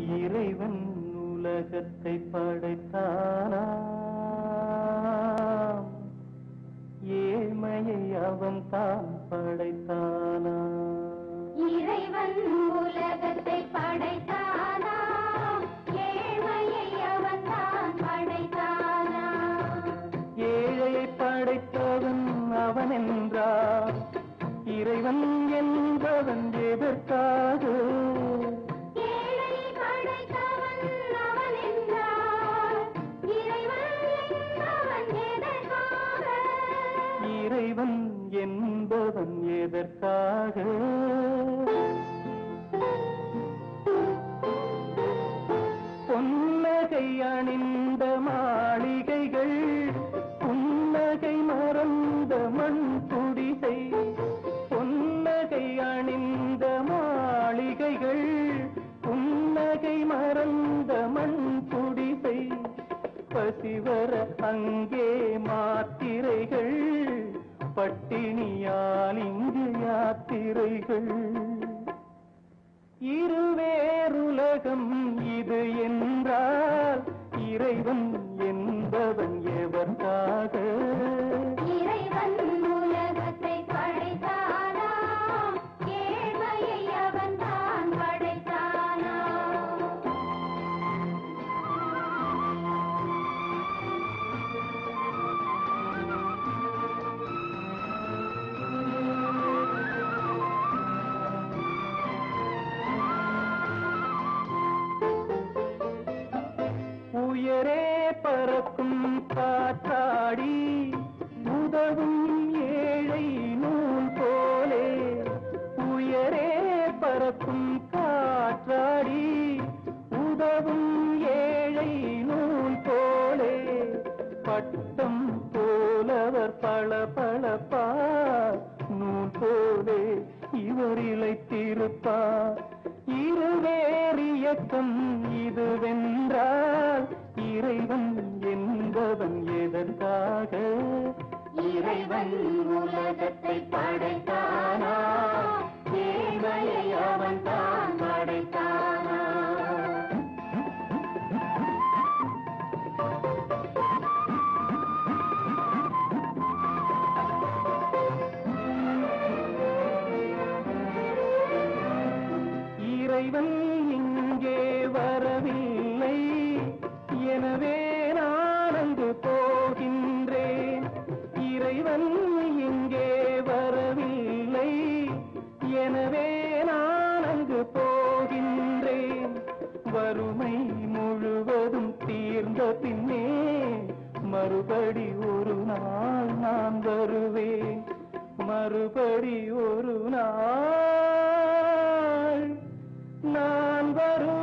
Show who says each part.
Speaker 1: இறைவன் உலகத்தை படைத்தானா ஏழ்மையை அவன் தான் படைத்தானா
Speaker 2: இறைவன் உலகத்தை படைத்தானா ஏழ்மையை அவன் தான் படைத்தானா
Speaker 1: ஏழையை படைத்தவன் அவன் என்றார் இறைவன் என்பவன் எதற்காக
Speaker 2: ஏழை படைத்தவன் அவன் என்றார் இறைவன் என்பவன் எதற்காக
Speaker 1: இறைவன் என்பவன் எதற்காக பொன்னகை அணிந்த மாளிகைகள் புன்னகை மறந்த மண் குடிசை பொன்னகை அணிந்த மாளிகைகள் புன்னகை மறந்த மண் குடிசை பசிவர அங்கே மாத்திரைகள் பட்டினியால் இங்கு யாத்திரைகள் இருவேறுலகம் இது என்றால் இறைவன் என்பவன் எவர்காக
Speaker 2: இறைவன் உலகத்தை படைத்தானா ஏழ்மையை அவன் தான் படைத்தானா
Speaker 1: உயரே பறக்கும் காற்றாடி உதவும் ஏழை நூல் போலே உயரே பறக்கும் காற்றாடி உதவும் ஏழை நூல் போலே பட்டம் போலவர் பள பளப்பார் நூல் போலே இவர் இழைத்திருப்பார் இருவேறு இயக்கம் இதுவென்றால் இறைவன் என்பவன் எதற்காக
Speaker 2: இறைவன் உலகத்தை படைத்தானா ஏழ்மையை அவன் தான் படைத்தானா
Speaker 1: இறைவன் இங்கே வரவில்லை எனவே நான் அங்கு போகின்றேன் இறைவன் இங்கே வரவில்லை எனவே நான் அங்கு போகின்றேன் வறுமை முழுவதும் தீர்ந்த பின்னே மறுபடி ஒரு நாள் நான் வருவேன் மறுபடி ஒரு நாள் நான் வருவேன்